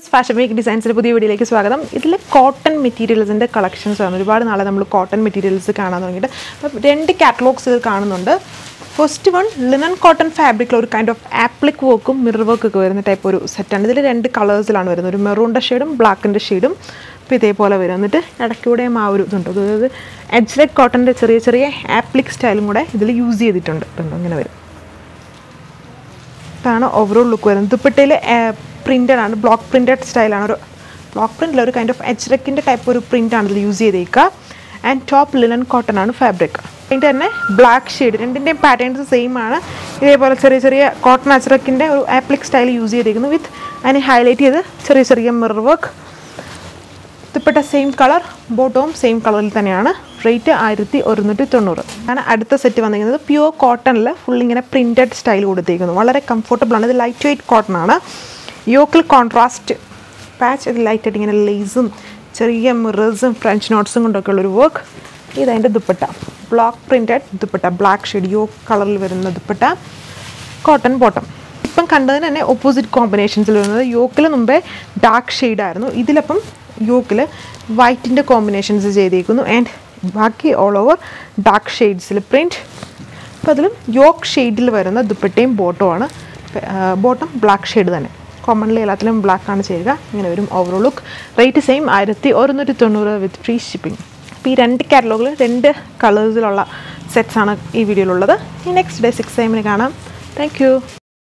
fashion week ഡിസൈൻസിൻ്റെ പുതിയ വീഡിയോയിലേക്ക് സ്വാഗതം ഇതിൽ കോട്ടൺ മെറ്റീരിയൽസിൻ്റെ കളക്ഷൻസ് ആണ് ഒരുപാട് നാളെ നമ്മൾ കോട്ടൺ മെറ്റീരിയൽസ് കാണാൻ തുടങ്ങിയിട്ട് അപ്പം രണ്ട് കാറ്റലോഗ്സ് ഇതിൽ കാണുന്നുണ്ട് ഫസ്റ്റ് വൺ ലിനൻ കോട്ടൺ ഫാബ്രിക്കിൽ ഒരു കൈൻഡ് ഓഫ് ആപ്ലിക് വർക്കും മിറർ വർക്കൊക്കെ വരുന്ന ടൈപ്പ് ഒരു സെറ്റാണ് ഇതിൽ രണ്ട് കളേഴ്സിലാണ് വരുന്നത് ഒരു മെറൂണിൻ്റെ ഷെയ്ഡും ബ്ലാക്കിൻ്റെ ഷെയ്ഡും അപ്പോൾ ഇതേപോലെ വരും എന്നിട്ട് ഇടയ്ക്കൂടെയും ആ ഒരു ഇതുണ്ട് അതായത് എഡ്ജ്ലെറ്റ് കോട്ടൻ്റെ ചെറിയ ചെറിയ ആപ്ലിക് സ്റ്റൈലും കൂടെ ഇതിൽ യൂസ് ചെയ്തിട്ടുണ്ട് കണ്ടോ ഇങ്ങനെ വരും ഇതാണ് ഓവറോൾ ലുക്ക് വരുന്നത് ദുപ്പട്ടയിൽ പ്രിൻ്റഡ് ആണ് ബ്ലോക്ക് പ്രിൻറ്റഡ് സ്റ്റൈലാണ് ഒരു ബ്ലോക്ക് പ്രിൻറ്റിൽ ഒരു കൈൻഡ് ഓഫ് എച്ച്റെക്കിൻ്റെ ടൈപ്പ് ഒരു പ്രിൻ്റ് ആണ് ഇതിൽ യൂസ് ചെയ്തേക്കുക ആൻഡ് ടോപ്പ് ലിനൻ കോട്ടൺ ആണ് ഫാബ്രിക് അതിൻ്റെ തന്നെ ബ്ലാക്ക് ഷെയ്ഡ് രണ്ടിൻ്റെയും പാറ്റേൺസ് സെയിം ആണ് ഇതേപോലെ ചെറിയ ചെറിയ കോട്ടൺ അച്ച്റക്കിൻ്റെ ഒരു ആപ്ലിക് സ്റ്റൈൽ യൂസ് ചെയ്തേക്കുന്നു വിത്ത് അതിനെ ഹൈലൈറ്റ് ചെയ്ത് ചെറിയ ചെറിയ mirror work dupatta same colour ബോട്ടവും സെയിം കളറിൽ തന്നെയാണ് റേറ്റ് ആയിരത്തി ഒരുന്നൂറ്റി തൊണ്ണൂറ് ആണ് അടുത്ത സെറ്റ് വന്നിരിക്കുന്നത് പ്യുവർ കോട്ടണിൽ ഫുൾ ഇങ്ങനെ പ്രിൻറ്റഡ് സ്റ്റൈൽ കൊടുത്തേക്കുന്നു വളരെ കംഫർട്ടബിൾ ആണ് ഇത് ലൈറ്റ് വെയ്റ്റ് കോട്ടൺ ആണ് യോക്കിൽ കോൺട്രാസ്റ്റ് പാച്ച് ഇത് ലൈറ്റ് ആയിട്ട് ഇങ്ങനെ ലേസും ചെറിയ മിറേഴ്സും ഫ്രഞ്ച് നോട്ട്സും കൊണ്ടൊക്കെ ഉള്ളൊരു വർക്ക് ഇതതിൻ്റെ dupatta block printed dupatta black shade yoke കളറിൽ വരുന്ന ദുപ്പട്ട കോട്ടൺ ബോട്ടം ഇപ്പം കണ്ടതിന് തന്നെ ഓപ്പോസിറ്റ് കോമ്പിനേഷൻസിൽ വരുന്നത് യോക്കിൽ മുമ്പേ ഡാർക്ക് ഷെയ്ഡായിരുന്നു ഇതിലപ്പം യോക്കിൽ വൈറ്റിൻ്റെ കോമ്പിനേഷൻസ് ചെയ്തേക്കുന്നു ആൻഡ് ബാക്കി ഓൾ ഓവർ ഡാർക്ക് ഷെയ്ഡ്സിൽ പ്രിൻറ്റ് അപ്പോൾ അതിലും യോക്ക് ഷെയ്ഡിൽ വരുന്ന ദുപ്പട്ടയും ബോട്ടമാണ് ബോട്ടം ബ്ലാക്ക് ഷെയ്ഡ് തന്നെ കോമൺലി എല്ലാത്തിലും ബ്ലാക്ക് ആണ് ചെയ്യുക ഇങ്ങനെ വരും ഓവറോൾ ലുക്ക് റേറ്റ് സെയിം ആയിരത്തി ഒരുന്നൂറ്റി തൊണ്ണൂറ് വിത്ത് ഫ്രീ ഷിപ്പിംഗ് അപ്പോൾ ഈ രണ്ട് കാറ്റലോഗിൽ രണ്ട് കളേഴ്സിലുള്ള സെറ്റ്സാണ് ഈ വീഡിയോയിലുള്ളത് ഈ നെക്സ്റ്റ് ഡേ സിക്സ് ടൈമിന് കാണാം താങ്ക്